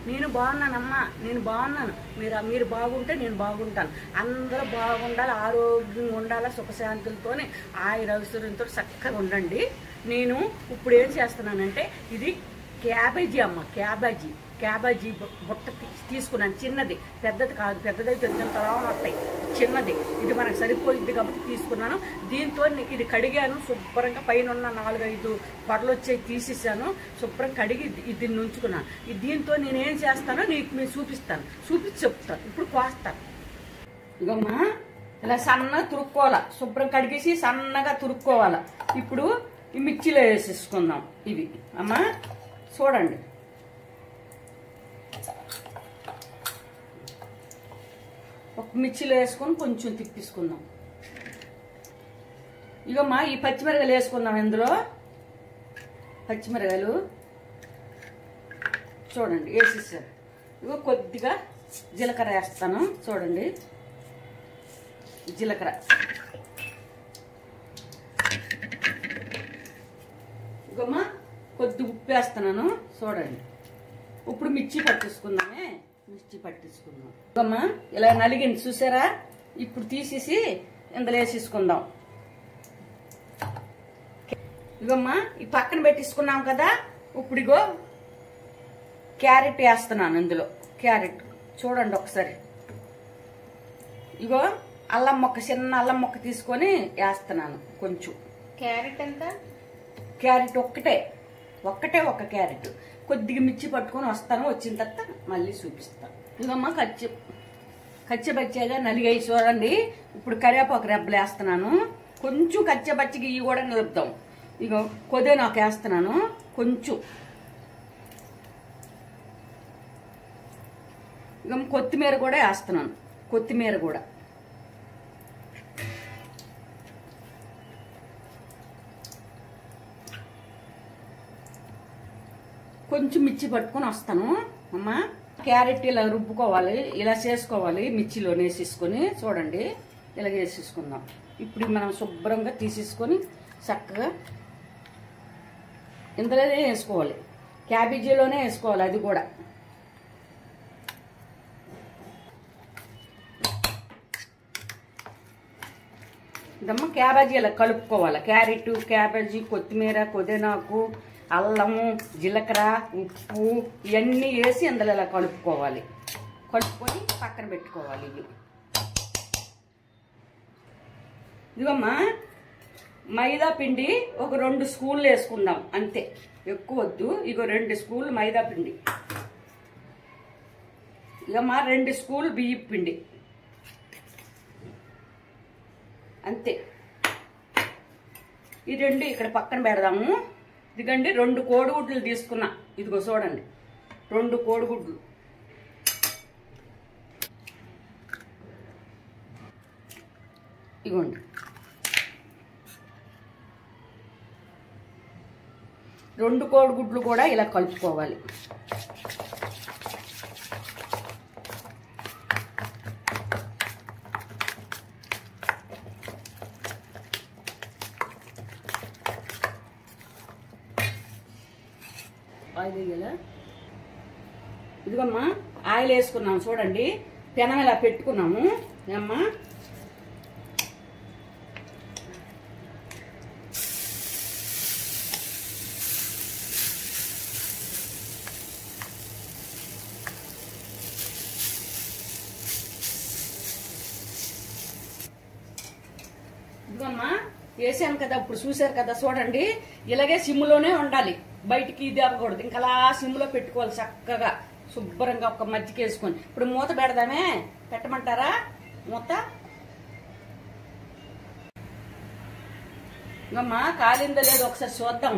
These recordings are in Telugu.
నేను బాగున్నానమ్మా నేను బాగున్నాను మీరు మీరు బాగుంటే నేను బాగుంటాను అందరూ బాగుండాలి ఆరోగ్యంగా ఉండాలి సుఖశాంతులతోనే ఆయుర ఐశ్వర్యంతో చక్కగా ఉండండి నేను ఇప్పుడు ఏం చేస్తున్నానంటే ఇది క్యాబేజీ అమ్మ క్యాబేజీ క్యాబేజీ బు- బుట్ట తీ- తీసుకున్నాను చిన్నది పెద్దది కాదు పెద్దదైతే వచ్చిన తర్వాత వస్తాయి చిన్నది ఇది మనకు సరిపోయింది కాబట్టి తీసుకున్నాను దీంతో ని- ఇది కడిగాను శుభ్రంగా పైన ఉన్న నాలుగైదు పొరలు వచ్చి తీసేసాను శుభ్రం కడిగి ఇది- ఇది ఉంచుకున్నాను ఇది దీంతో నేను ఏం చేస్తానో నీకు నేను చూపిస్తాను చూపించి చెప్తాను ఇప్పుడు కోస్తాను ఇగమ్మా ఇలా సన్నగా తురుక్కోవాలా శుభ్రం కడిగేసి సన్నగా తురుక్కోవాలా ఇప్పుడు ఈ మిర్చిలో వేసేసుకుందాం ఇవి అమ్మా చూడండి ఒక మిర్చిలో వేసుకొని కొంచెం తిప్పేసుకుందాం ఇగమ్మా ఈ పచ్చిమిరకాయలు వేసుకుందాం ఇందులో పచ్చిమిరకాయలు చూడండి వేసేసారు ఇగో కొద్దిగా జీలకర్ర వేస్తాను చూడండి జీలకర్ర ఇగమ్మా కొద్ది ఉప్పు వేస్తున్నాను చూడండి ఇప్పుడు మిర్చి పట్టించుకుందామే మిర్చి పట్టించుకుందాం ఇగమ్మా ఇలా నలిగింది చూసారా ఇప్పుడు తీసేసి ఇందులో వేసేసుకుందాం ఇగమ్మా ఈ పక్కన పెట్టించుకున్నాం కదా ఇప్పుడు ఇగో క్యారెట్ వేస్తున్నాను ఇందులో క్యారెట్ చూడండి ఒకసారి ఇగో అల్లం మొక్క చిన్న అల్లం మొక్క తీసుకొని వేస్తున్నాను కొంచెం క్యారెట్ ఎంత క్యారెట్ ఒక్కటే ఒక్కటే ఒక క్యారెట్ కొద్దిగా మిర్చి పట్టుకొని వస్తాను వచ్చిన తర్వాత మళ్ళీ చూపిస్తాను ఇదమ్మా కచ్చి కచ్చబచ్చగా నలిగాయి చూడండి ఇప్పుడు కరివేపాకు రెబ్బలు వేస్తున్నాను కొంచెం కచ్చబచ్చిగా ఇవి కూడా నిలుపుదాం ఇగో కొద్దిగా వేస్తున్నాను కొంచెం ఇక కొత్తిమీర కూడా వేస్తున్నాను కొత్తిమీర కూడా కొంచెం మిర్చి పట్టుకొని వస్తాను అమ్మా క్యారెట్ ఇలా రుబ్బుకోవాలి ఇలా చేసుకోవాలి మిర్చిలో వేసేసుకొని చూడండి ఇలా వేసేసుకుందాం ఇప్పుడు మనం శుభ్రంగా తీసేసుకొని చక్కగా ఇందులోనే వేసుకోవాలి క్యాబేజీలోనే వేసుకోవాలి అది కూడా ఇదమ్మ క్యాబేజీ ఇలా కలుపుకోవాలి క్యారెట్ క్యాబేజీ కొత్తిమీర పుదీనాకు అల్లము జీలకర్ర ఉప్పు ఇవన్నీ వేసి అందులో ఇలా కలుపుకోవాలి కలుపుకొని పక్కన పెట్టుకోవాలి ఇవి ఇదిగమ్మా మైదా పిండి ఒక రెండు స్పూన్లు వేసుకుందాం అంతే ఎక్కువ వద్దు ఇగో రెండు స్పూన్లు మైదా పిండి ఇకమ్మా రెండు స్పూన్లు బియ్యం పిండి అంతే ఈ రెండు ఇక్కడ పక్కన పెడదాము ఇదిగండి రెండు కోడిగుడ్లు తీసుకున్నా ఇదిగో చూడండి రెండు కోడిగుడ్లు ఇగోండి రెండు కోడిగుడ్లు కూడా ఇలా కలుపుకోవాలి ఆయిల్ వేయాలా ఇదిగమ్మా ఆయిల్ వేసుకున్నాము చూడండి పెనం ఇలా పెట్టుకున్నాము ఏమ్మా ఇదిగమ్మా వేసాను కదా ఇప్పుడు చూశారు కదా చూడండి ఇలాగే సిమ్లోనే ఉండాలి బయటికి ఇది అవ్వకూడదు ఇంకా అలా సిమ్లో పెట్టుకోవాలి చక్కగా శుభ్రంగా ఒక మజ్జిగ వేసుకొని ఇప్పుడు మూత పెడదామే పెట్టమంటారా మూత ఇంకమ్మా కాలిందో లేదో ఒకసారి చూద్దాం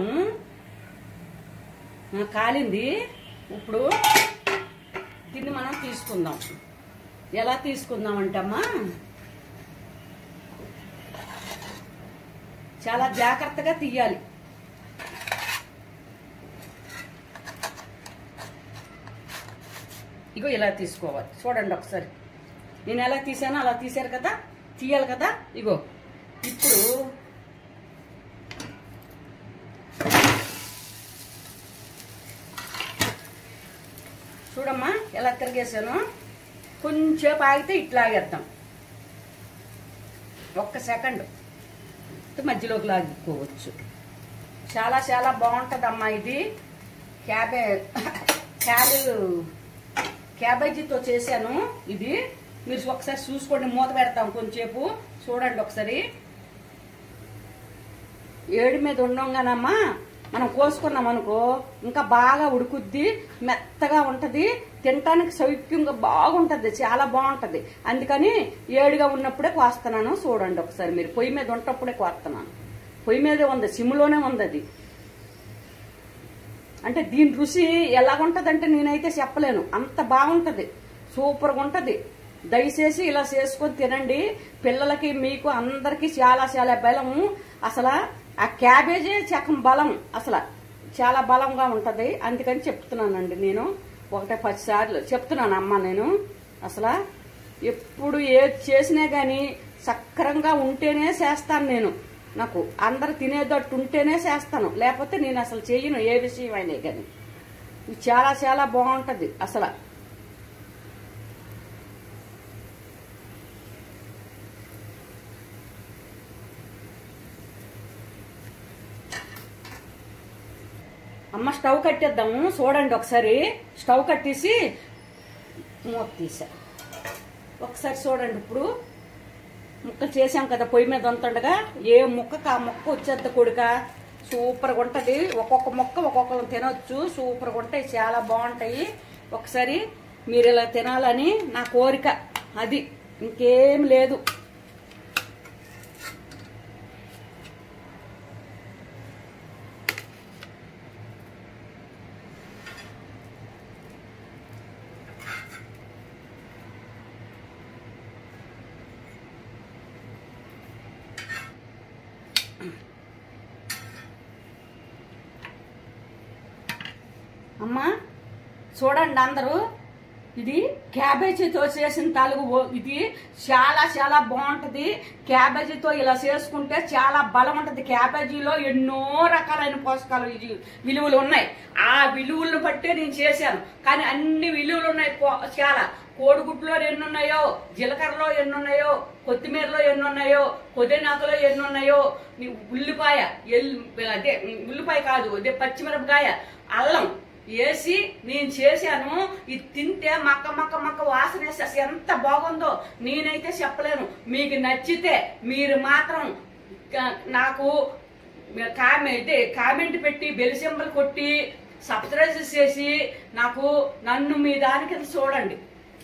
ఆ, కాలింది ఇప్పుడు దీన్ని మనం తీసుకుందాం ఎలా తీసుకుందాం అంటమ్మా చాలా జాగ్రత్తగా తీయాలి ఇగో ఇలా తీసుకోవాలి చూడండి ఒకసారి నేను ఎలా తీసానో అలా తీశారు కదా తీయాలి కదా ఇగో ఇప్పుడు చూడమ్మా ఎలా తిరిగేసాను కొంచెంసేపు ఆగితే ఇట్లా ఆగేద్దాం ఒక్క సెకండ్ మధ్యలోకి లాగుకోవచ్చు చాలా చాలా బాగుంటుందమ్మా ఇది క్యాబే క్యాబీ క్యాబేజీతో చేశాను ఇది మీరు ఒకసారి చూసుకోండి మూత పెడతాం కొంచెంసేపు చూడండి ఒకసారి ఏడు మీద ఉండంగానమ్మా మనం కోసుకున్నాం అనుకో ఇంకా బాగా ఉడుకుద్ది మెత్తగా ఉంటది తినటానికి సౌక్యంగా బాగుంటది చాలా బాగుంటది అందుకని ఏడుగా ఉన్నప్పుడే కోస్తున్నాను చూడండి ఒకసారి మీరు పొయ్యి మీద ఉంటప్పుడే కోస్తున్నాను పొయ్యి మీదే ఉంది సిమ్లోనే ఉంది అది అంటే దీని రుచి ఎలాగుంటదంటే నేనైతే చెప్పలేను అంత బాగుంటది సూపర్గా ఉంటది దయచేసి ఇలా చేసుకొని తినండి పిల్లలకి మీకు అందరికి చాలా చాలా బలము అసలు ఆ క్యాబేజీ చకం బలం అసలు చాలా బలంగా ఉంటది అందుకని చెప్తున్నానండి నేను ఒకటే పది సార్లు చెప్తున్నాను అమ్మ నేను అసలు ఎప్పుడు ఏది చేసినా గాని సక్రంగా ఉంటేనే చేస్తాను నేను నాకు అందరు తినేటట్టు ఉంటేనే చేస్తాను లేకపోతే నేను అసలు చెయ్యను ఏ విషయం అయినా కానీ ఇది చాలా చాలా బాగుంటది అసలు అమ్మ స్టవ్ కట్టేద్దాము చూడండి ఒకసారి స్టవ్ కట్టేసి మూత తీసా ఒకసారి చూడండి ఇప్పుడు ముక్కలు చేసాం కదా పొయ్యి మీద ఉంటుండగా ఏ ముక్కకు ఆ ముక్క వచ్చేద్ద కొడుక సూపర్గా ఉంటుంది ఒక్కొక్క ముక్క ఒక్కొక్కరు తినొచ్చు సూపర్గా ఉంటాయి చాలా బాగుంటాయి ఒకసారి మీరు ఇలా తినాలని నా కోరిక అది ఇంకేం లేదు అమ్మా చూడండి అందరూ ఇది క్యాబేజీతో చేసిన తాలూకు ఓ- ఇది చాలా చాలా బాగుంటది క్యాబేజీతో ఇలా చేసుకుంటే చాలా బలం ఉంటది క్యాబేజీలో ఎన్నో రకాలైన పోషకాలు ఇది విలువలు ఉన్నాయి ఆ విలువలను బట్టే నేను చేశాను కానీ అన్ని విలువలు ఉన్నాయి పో- చాలా కోడిగుడ్లో ఎన్ని ఉన్నాయో జీలకర్రలో ఎన్ని ఉన్నాయో కొత్తిమీరలో ఎన్ని ఉన్నాయో పుదీనాకులో ఎన్ని ఉన్నాయో నీ ఉల్లిపాయ ఎల్ అదే ఉల్లిపాయ కాదు అదే పచ్చిమిరపకాయ అల్లం వేసి నేను చేశాను ఇది తింటే మక్క మక్క మక్క వాసన వేసి అసలు ఎంత బాగుందో నేనైతే చెప్పలేను మీకు నచ్చితే మీరు మాత్రం క- నాకు కామె ఇదే కామెంట్ పెట్టి బెల్ సింబల్ కొట్టి సబ్స్క్రైబ్ చేసి నాకు నన్ను మీ దానికి చూడండి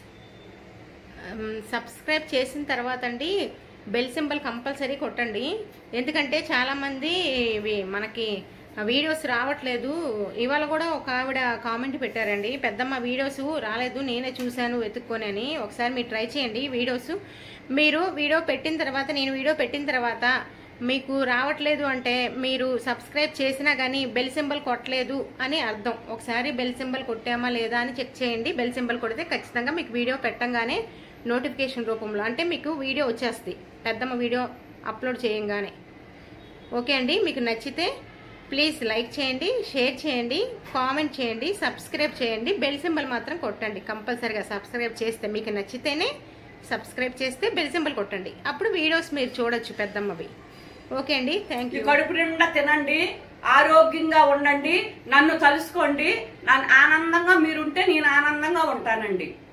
మ్, సబ్స్క్రైబ్ చేసిన తర్వాత అండి బెల్ సింబల్ కంపల్సరీ కొట్టండి ఎందుకంటే చాలా మంది ఇవి మనకి ఆ వీడియోస్ రావట్లేదు ఇవాళ కూడా ఒక ఆవిడ కామెంట్ పెట్టారండి పెద్దమ్మ వీడియోస్ రాలేదు నేనే చూశాను వెతుక్కొని అని ఒకసారి మీరు ట్రై చేయండి వీడియోస్ మీరు వీడియో పెట్టిన తర్వాత నేను వీడియో పెట్టిన తర్వాత మీకు రావట్లేదు అంటే మీరు సబ్స్క్రైబ్ చేసినా కానీ బెల్ సింబల్ కొట్టలేదు అని అర్థం ఒకసారి బెల్ సింబల్ కొట్టామా లేదా అని చెక్ చేయండి బెల్ సింబల్ కొడితే ఖచ్చితంగా మీకు వీడియో పెట్టంగానే నోటిఫికేషన్ రూపంలో అంటే మీకు వీడియో వచ్చేస్తుంది పెద్దమ్మ వీడియో అప్లోడ్ చేయంగానే ఓకే అండి మీకు నచ్చితే ప్లీజ్ లైక్ చేయండి షేర్ చేయండి కామెంట్ చేయండి సబ్స్క్రైబ్ చేయండి బెల్ సింబల్ మాత్రం కొట్టండి కంపల్సరీగా సబ్స్క్రైబ్ చేస్తే మీకు నచ్చితేనే సబ్స్క్రైబ్ చేస్తే బెల్ సింబల్ కొట్టండి అప్పుడు వీడియోస్ మీరు చూడొచ్చు పెద్దమ్మవి ఓకే అండి థ్యాంక్ ఈ యూ కడుపు నిండా తినండి ఆరోగ్యంగా ఉండండి నన్ను తలుసుకోండి నన్ను ఆనందంగా మీరుంటే నేను ఆనందంగా ఉంటానండి